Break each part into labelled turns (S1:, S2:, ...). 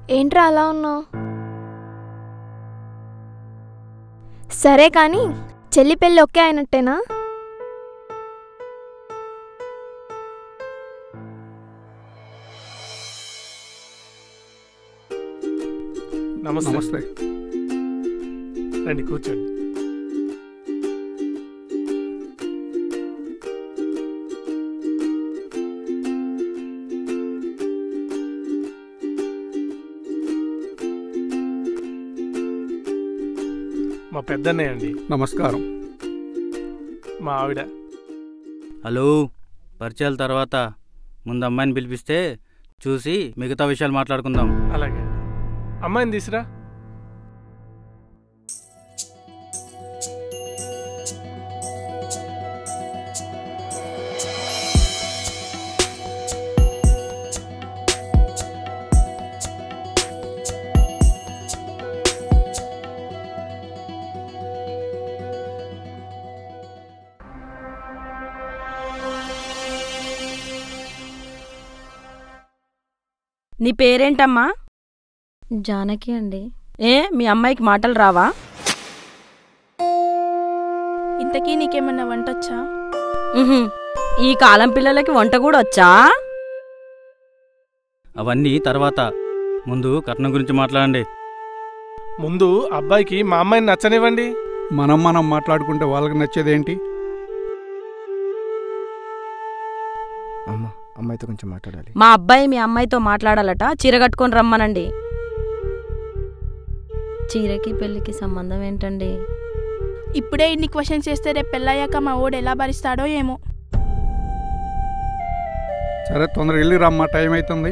S1: ఏంట్రా అలా ఉన్నావు సరే కానీ చెల్లి పెళ్ళి ఒకే అయినట్టేనా
S2: నమస్తే
S3: నమస్తే
S2: రండి కూర్చోండి మా పెద్దన్నయ్య అండి
S3: నమస్కారం
S2: మా ఆవిడ
S4: హలో పరిచయాల తర్వాత ముందు అమ్మాయిని పిలిపిస్తే చూసి మిగతా విషయాలు మాట్లాడుకుందాం
S2: అలాగే అండి అమ్మాయిని తీసురా
S5: నీ పేరేంటమ్మా
S6: జానకి అండి
S5: ఏ మీ అమ్మాయికి మాటలు రావా
S7: ఇంతకీ నీకేమన్నా వంటొచ్చా
S5: ఉహుం. ఈ కాలం పిల్లలకి వంట కూడా వచ్చా
S4: అవన్నీ తర్వాత ముందు కట్నం గురించి మాట్లాడండి
S2: ముందు అబ్బాయికి మా అమ్మాయిని నచ్చనివ్వండి
S3: మనం మనం మాట్లాడుకుంటే వాళ్ళకి నచ్చేదేంటి
S8: అమ్మ అమ్మాయితో కొంచెం మాట్లాడాలి
S5: మా అబ్బాయి మీ అమ్మాయితో మాట్లాడాలట చీర కట్టుకొని రమ్మనండి
S6: చీరకి పెళ్ళికి సంబంధం ఏంటండి
S7: ఇప్పుడే ఇన్ని క్వశ్చన్స్ చేస్తే రేపు పెళ్ళయ్యాక మా ఓడు ఎలా భరిస్తాడో ఏమో
S3: సరే తొందరగా వెళ్ళి రమ్మా టైం అవుతుంది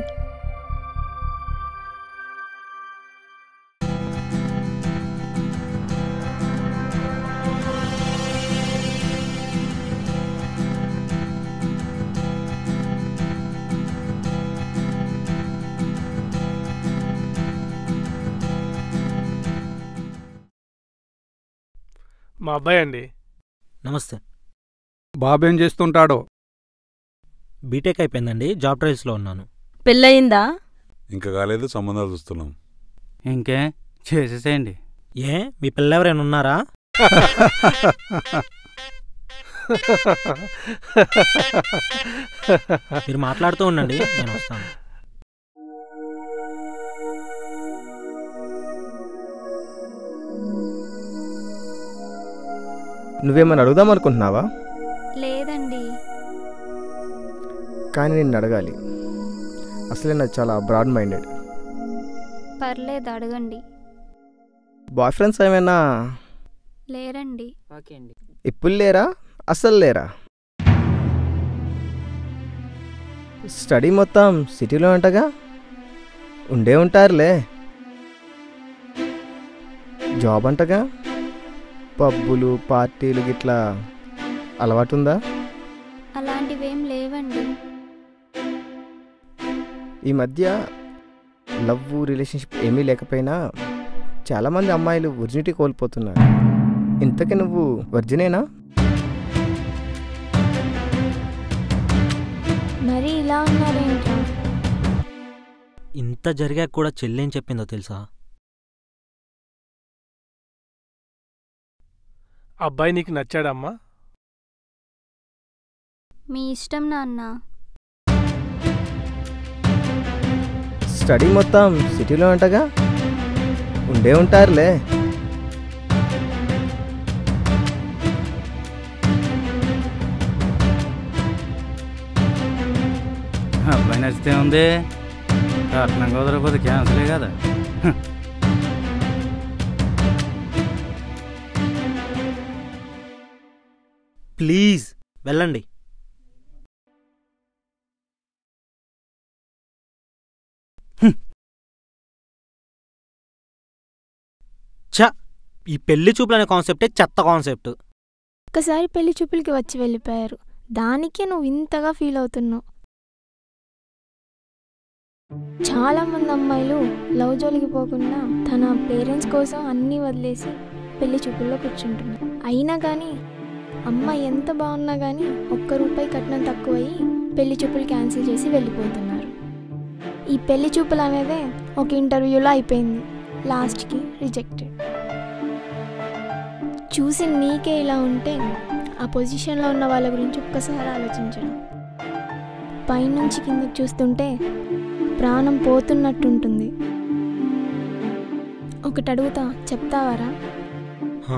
S2: మా అబ్బాయి అండి
S9: నమస్తే
S3: బాబేం చేస్తుంటాడో
S9: బీటెక్ అయిపోయిందండి జాబ్ ట్రయల్స్లో ఉన్నాను
S5: పెళ్ళయిందా
S10: ఇంకా కాలేదు సంబంధాలు చూస్తున్నాం
S4: ఇంకే చేసేసేయండి
S9: ఏ మీ పిల్ల ఎవరైనా ఉన్నారా మీరు మాట్లాడుతూ ఉండండి నేను వస్తాను
S8: నువ్వేమైనా అడుగుదాం అనుకుంటున్నావా
S1: లేదండి
S8: కానీ నేను అడగాలి అసలే నాకు చాలా బ్రాడ్ మైండెడ్
S1: పర్లేదు అడగండి
S8: బాయ్ ఫ్రెండ్స్ ఏమైనా
S1: లేరండి
S8: ఇప్పుడు లేరా అస్సలు లేరా స్టడీ మొత్తం సిటీలో ఉంటగా ఉండే ఉంటారులే జాబ్ అంటగా పబ్బులు పార్టీలు గిట్లా అలవాటుందా
S1: అలాంటివేం లేవండి
S8: ఈ మధ్య లవ్ రిలేషన్షిప్ ఏమీ లేకపోయినా చాలామంది అమ్మాయిలు ఒరిజినిటీ కోల్పోతున్నారు ఇంతకీ నువ్వు వర్జినేనా
S1: మరి ఇలా ఉన్నారేంట్రా
S9: ఇంత జరిగాక కూడా చెల్లేం చెప్పిందో తెలుసా
S2: అబ్బాయి నీకు నచ్చాడమ్మా
S1: మీ ఇష్టం నాన్న
S8: స్టడీ మొత్తం సిటీలో ఉంటగా ఉండే ఉంటారులే
S4: అబ్బాయి నచ్చితే ఉంది కట్నం కుదరకపోతే క్యాన్సలే కదా
S9: ప్లీజ్ వెళ్ళండి హ్మ్. ఛ ఈ పెళ్లి చూపులు అనే కాన్సెప్టే చెత్త కాన్సెప్ట్
S1: ఒక్కసారి పెళ్లి చూపులకి వచ్చి వెళ్ళిపోయారు దానికే నువ్వు ఇంతగా ఫీల్ అవుతున్నావు చాలా మంది అమ్మాయిలు లవ్ జోలికి పోకుండా తన పేరెంట్స్ కోసం అన్నీ వదిలేసి పెళ్లి చూపుల్లో కూర్చుంటున్నారు అయినా కానీ అమ్మాయి ఎంత బాగున్నా కానీ ఒక్క రూపాయి కట్నం తక్కువయ్యి పెళ్లి చూపులు క్యాన్సిల్ చేసి వెళ్ళిపోతున్నారు ఈ పెళ్లి చూపులు అనేదే ఒక ఇంటర్వ్యూలో అయిపోయింది లాస్ట్కి రిజెక్టెడ్ చూసి నీకే ఇలా ఉంటే ఆ పొజిషన్లో ఉన్న వాళ్ళ గురించి ఒక్కసారి ఆలోచించడం పైనుంచి కిందకి చూస్తుంటే ప్రాణం పోతున్నట్టుంటుంది ఒకటి అడుగుతా చెప్తావారా
S9: హా.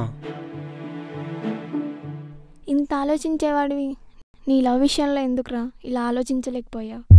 S1: ఇంత ఆలోచించేవాడివి నీ లవ్ విషయంలో ఎందుకురా ఇలా ఆలోచించలేకపోయావు